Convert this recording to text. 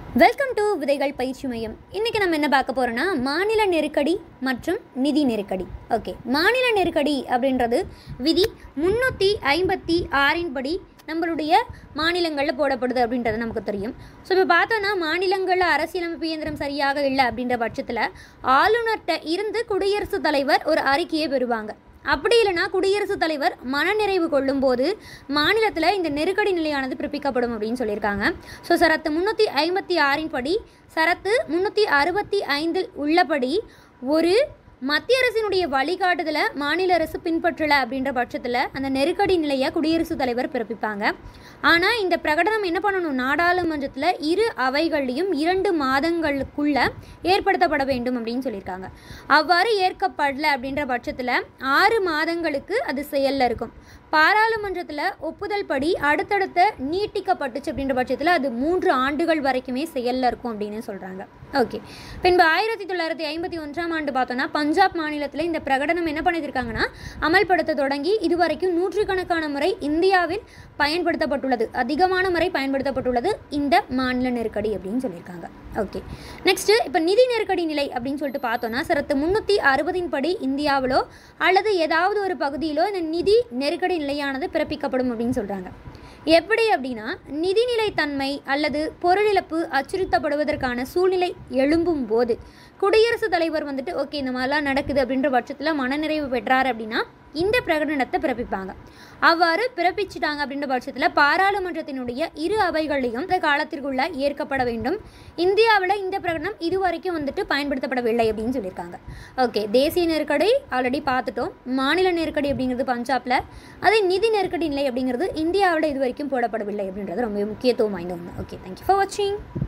welcome to விதைகள் பயிற்சி மையம் இன்றைக்கி நம்ம என்ன பார்க்க போகிறோன்னா மாநில நெருக்கடி மற்றும் நிதி நெருக்கடி ஓகே மாநில நெருக்கடி அப்படின்றது விதி முந்நூற்றி ஐம்பத்தி ஆறின் படி நம்மளுடைய மாநிலங்களில் போடப்படுது அப்படின்றது நமக்கு தெரியும் ஸோ இப்போ பார்த்தோன்னா மாநிலங்களில் அரசியலமைப்பு இயந்திரம் சரியாக இல்லை அப்படின்ற பட்சத்தில் ஆளுநர்கிட்ட இருந்து குடியரசுத் தலைவர் ஒரு அறிக்கையை பெறுவாங்க அப்படி இல்லைனா குடியரசுத் தலைவர் மனநிறைவு கொள்ளும்போது மாநிலத்தில் இந்த நெருக்கடி நிலையானது பிறப்பிக்கப்படும் அப்படின்னு சொல்லியிருக்காங்க ஸோ சரத்து முந்நூற்றி ஐம்பத்தி ஆறின் படி சரத்து முந்நூற்றி அறுபத்தி ஐந்தில் உள்ளபடி ஒரு மத்திய அரசினுடைய வழிகாட்டுதலை மாநில அரசு பின்பற்றலை அப்படின்ற பட்சத்தில் அந்த நெருக்கடி நிலையை குடியரசுத் தலைவர் பிறப்பிப்பாங்க ஆனால் இந்த பிரகடனம் என்ன பண்ணணும் நாடாளுமன்றத்தில் இரு அவைகள்லையும் இரண்டு மாதங்களுக்குள்ள ஏற்படுத்தப்பட வேண்டும் அப்படின்னு சொல்லியிருக்காங்க அவ்வாறு ஏற்கப்படல அப்படின்ற பட்சத்தில் ஆறு மாதங்களுக்கு அது செயலில் இருக்கும் பாராளுமன்றத்தில் ஒப்புதல் படி அடுத்தடுத்த நீட்டிக்கப்பட்டுச்சு அப்படின்ற பட்சத்தில் அது மூன்று ஆண்டுகள் வரைக்குமே செயலில் இருக்கும் அப்படின்னு சொல்கிறாங்க ஓகே பின்பு ஆயிரத்தி தொள்ளாயிரத்தி ஐம்பத்தி ஒன்றாம் ஆண்டு பார்த்தோன்னா பஞ்சாப் மாநிலத்தில் இந்த பிரகடனம் என்ன பண்ணியிருக்காங்கன்னா அமல்படுத்த தொடங்கி இதுவரைக்கும் நூற்றுக்கணக்கான முறை இந்தியாவில் பயன்படுத்தப்பட்டுள்ளது அதிகமான முறை பயன்படுத்தப்பட்டுள்ளது இந்த மாநில நெருக்கடி அப்படின்னு சொல்லியிருக்காங்க ஓகே நெக்ஸ்ட்டு இப்போ நிதி நெருக்கடி நிலை அப்படின்னு சொல்லிட்டு பார்த்தோன்னா சரத்து முந்நூற்றி அறுபதின் படி இந்தியாவிலோ அல்லது ஏதாவது ஒரு பகுதியிலோ இந்த நிதி நெருக்கடி நிலையானது பிறப்பிக்கப்படும் அப்படின்னு சொல்கிறாங்க எப்படி அப்படின்னா நிதிநிலை தன்மை அல்லது பொருளிழப்பு அச்சுறுத்தப்படுவதற்கான சூழ்நிலை எழும்பும் போது குடியரசுத் தலைவர் வந்துட்டு ஓகே இந்த மாதிரிலாம் நடக்குது அப்படின்ற பட்சத்தில் மனநிறைவு பெற்றார் அப்படின்னா இந்த பிரகடனத்தை பிறப்பிப்பாங்க அவ்வாறு பிறப்பிச்சிட்டாங்க அப்படின்ற பட்சத்தில் பாராளுமன்றத்தினுடைய இரு அவைகளையும் இந்த காலத்திற்குள்ள ஏற்கப்பட வேண்டும் இந்தியாவில் இந்த பிரகடனம் இதுவரைக்கும் வந்துட்டு பயன்படுத்தப்படவில்லை அப்படின்னு சொல்லியிருக்காங்க ஓகே தேசிய நெருக்கடி ஆல்ரெடி பார்த்துட்டோம் மாநில நெருக்கடி அப்படிங்கிறது பஞ்சாப்ல அதே நிதி நெருக்கடி நிலை அப்படிங்கிறது இந்தியாவில் இது வரைக்கும் போடப்படவில்லை அப்படின்றது ரொம்ப முக்கியத்துவம் வாய்ந்த ஒன்று ஓகே தேங்க்யூ ஃபார் வாட்சிங்